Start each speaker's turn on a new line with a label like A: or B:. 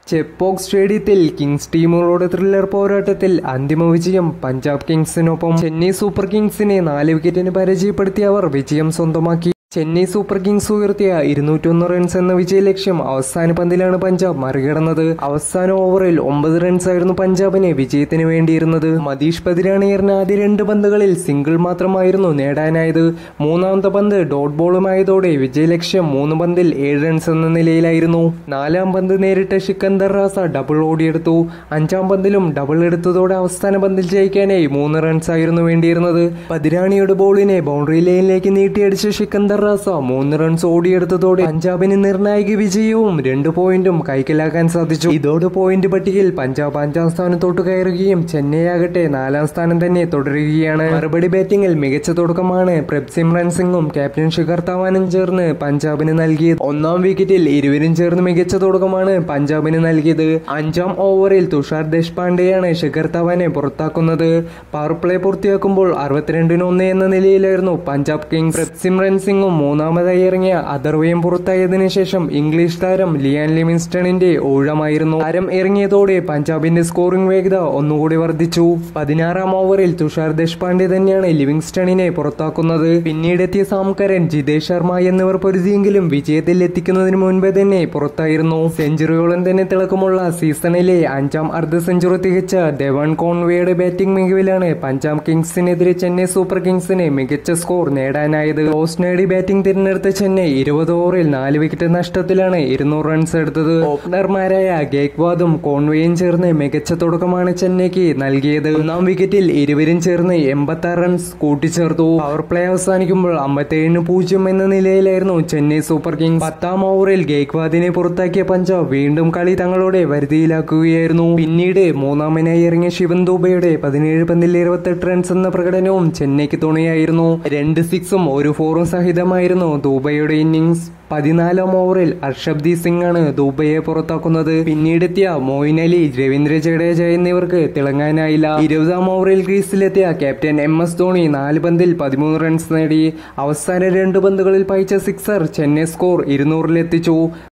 A: ചെപ്പോക്ക് സ്റ്റേഡിയത്തിൽ Kings ടീമുകളോട് thriller പോരാട്ടത്തിൽ അന്തിമ വിജയം പഞ്ചാബ് കിങ്സിനൊപ്പം ചെന്നൈ സൂപ്പർ കിങ്സിനെ നാല് വിക്കറ്റിന് പരാജയപ്പെടുത്തിയ അവർ വിജയം സ്വന്തമാക്കി ചെന്നൈ സൂപ്പർ കിങ്സ് ഉയർത്തിയ ഇരുന്നൂറ്റൊന്ന് റൺസ് എന്ന വിജയലക്ഷ്യം അവസാന പന്തിലാണ് പഞ്ചാബ് മറികടന്നത് അവസാന ഓവറിൽ ഒമ്പത് റൺസ് ആയിരുന്നു പഞ്ചാബിന് വിജയത്തിന് വേണ്ടിയിരുന്നത് മതീഷ് പതിരാണി എറിഞ്ഞ ആദ്യ രണ്ട് പന്തുകളിൽ സിംഗിൾ മാത്രമായിരുന്നു നേടാനായത് മൂന്നാമത്തെ പന്ത് ഡോട്ട് ബോളുമായതോടെ വിജയലക്ഷ്യം മൂന്ന് പന്തിൽ ഏഴ് റൺസ് എന്ന നിലയിലായിരുന്നു നാലാം പന്ത് നേരിട്ട ഷിക്കന്ദർ റാസ ഡബിൾ ഓടിയെടുത്തു അഞ്ചാം പന്തിലും ഡബിൾ എടുത്തതോടെ അവസാന പന്തിൽ ജയിക്കാനായി മൂന്ന് റൺസ് ആയിരുന്നു വേണ്ടിയിരുന്നത് പതിരാണിയുടെ ബോളിനെ ബൗണ്ടറി ലൈനിലേക്ക് നീട്ടിയടിച്ച ഷിക്കന്ദർ റാസ മൂന്ന് റൺസ് ഓടിയെടുത്തതോടെ പഞ്ചാബിന് നിർണായക വിജയവും രണ്ട് പോയിന്റും കൈക്കലാക്കാൻ സാധിച്ചു ഇതോടെ പോയിന്റ് പട്ടികയിൽ പഞ്ചാബ് അഞ്ചാം സ്ഥാനത്തോട്ട് കയറുകയും ചെന്നൈ ആകട്ടെ നാലാം സ്ഥാനം തന്നെ തുടരുകയാണ് മറുപടി ബാറ്റിംഗിൽ മികച്ച തുടക്കമാണ് പ്രഭ്സിമ്രൻ സിംഗും ക്യാപ്റ്റൻ ശിഖർ ധവാനും ചേർന്ന് പഞ്ചാബിന് നൽകിയത് ഒന്നാം വിക്കറ്റിൽ ഇരുവരും ചേർന്ന് മികച്ച തുടക്കമാണ് പഞ്ചാബിന് നൽകിയത് അഞ്ചാം ഓവറിൽ തുഷാർ ദേശ്പാണ്ഡെയാണ് ശിഖർ ധവാനെ പുറത്താക്കുന്നത് പവർ പ്ലേ പൂർത്തിയാക്കുമ്പോൾ അറുപത്തിരണ്ടിന് ഒന്ന് എന്ന നിലയിലായിരുന്നു പഞ്ചാബ് കിങ്സ് പ്രഭ്സിമ്രൻ സിംഗും മൂന്നാമതായി ഇറങ്ങിയ അഥർവയും പുറത്തായതിനു ശേഷം ഇംഗ്ലീഷ് താരം ലിയാൻ ലിമിൻസ്റ്റണിന്റെ ഊഴമായിരുന്നു താരം ഇറങ്ങിയതോടെ പഞ്ചാബിന്റെ സ്കോറിംഗ് വേഗത ഒന്നുകൂടി വർദ്ധിച്ചു പതിനാറാം ഓവറിൽ തുഷാർ ദേശ്പാണ്ഡെ തന്നെയാണ് ലിവിങ്സ്റ്റണിനെ പുറത്താക്കുന്നത് പിന്നീടെത്തിയ സാംകരൻ ജിതേഷ് ശർമ്മ എന്നിവർ പൊരുതിയെങ്കിലും വിജയത്തിൽ എത്തിക്കുന്നതിന് മുൻപേ തന്നെ പുറത്തായിരുന്നു സെഞ്ചുറിയോളം തന്നെ തിളക്കമുള്ള സീസണിലെ അഞ്ചാം അർദ്ധ സെഞ്ചുറി തികച്ച ഡെവൺ കോൺവേയുടെ ബാറ്റിംഗ് മികവിലാണ് പഞ്ചാബ് കിങ്സിനെതിരെ ചെന്നൈ സൂപ്പർ കിങ്സിന് മികച്ച സ്കോർ നേടാനായത് ടോസ് നേടി ബാറ്റിംഗ് തിരഞ്ഞെടുത്ത ചെന്നൈ ഇരുപത് ഓവറിൽ നാല് വിക്കറ്റ് നഷ്ടത്തിലാണ് ഇരുന്നൂറ് റൺസ് എടുത്തത് ഓപ്പണർമാരായ ഗേക്വാദും കോൺവേയും ചേർന്ന് മികച്ച തുടക്കമാണ് ചെന്നൈക്ക് നൽകിയത് ഒന്നാം വിക്കറ്റിൽ ഇരുവരും ചേർന്ന് എൺപത്തി ആറ് റൺസ് കൂട്ടിച്ചേർത്തു പവർ പ്ലേ അവസാനിക്കുമ്പോൾ അമ്പത്തേഴിന് പൂജ്യം എന്ന നിലയിലായിരുന്നു ചെന്നൈ സൂപ്പർ കിങ്സ് പത്താം ഓവറിൽ ഗേക്വാദിനെ പുറത്താക്കിയ പഞ്ചാബ് വീണ്ടും കളി തങ്ങളുടെ വരുതിയിലാക്കുകയായിരുന്നു പിന്നീട് മൂന്നാമനായി ഇറങ്ങിയ ശിവൻ ദൂബയുടെ പതിനേഴ് പന്തിൽ ഇരുപത്തെട്ട് റൺസ് എന്ന പ്രകടനവും ചെന്നൈക്ക് തുണയായിരുന്നു രണ്ട് സിക്സും ഒരു ഫോറും സഹിതമായിരുന്നു ദൂബയുടെ ഇന്നിംഗ്സ് പതിനാലാം ഓവറിൽ അർഷബ്ദീപ് സിംഗ് ആണ് ദുബൈയെ പുറത്താക്കുന്നത് പിന്നീടെത്തിയ മോയിൻ അലി രവീന്ദ്ര ജഡേജ എന്നിവർക്ക് തിളങ്ങാനായില്ല ഇരുപതാം ഓവറിൽ ക്രീസിലെത്തിയ ക്യാപ്റ്റൻ എം എസ് ധോണി നാല് പന്തിൽ പതിമൂന്ന് റൺസ് നേടി അവസാന രണ്ട് പന്തുകളിൽ പായിച്ച സിക്സർ ചെന്നൈ സ്കോർ ഇരുന്നൂറിലെത്തിച്ചു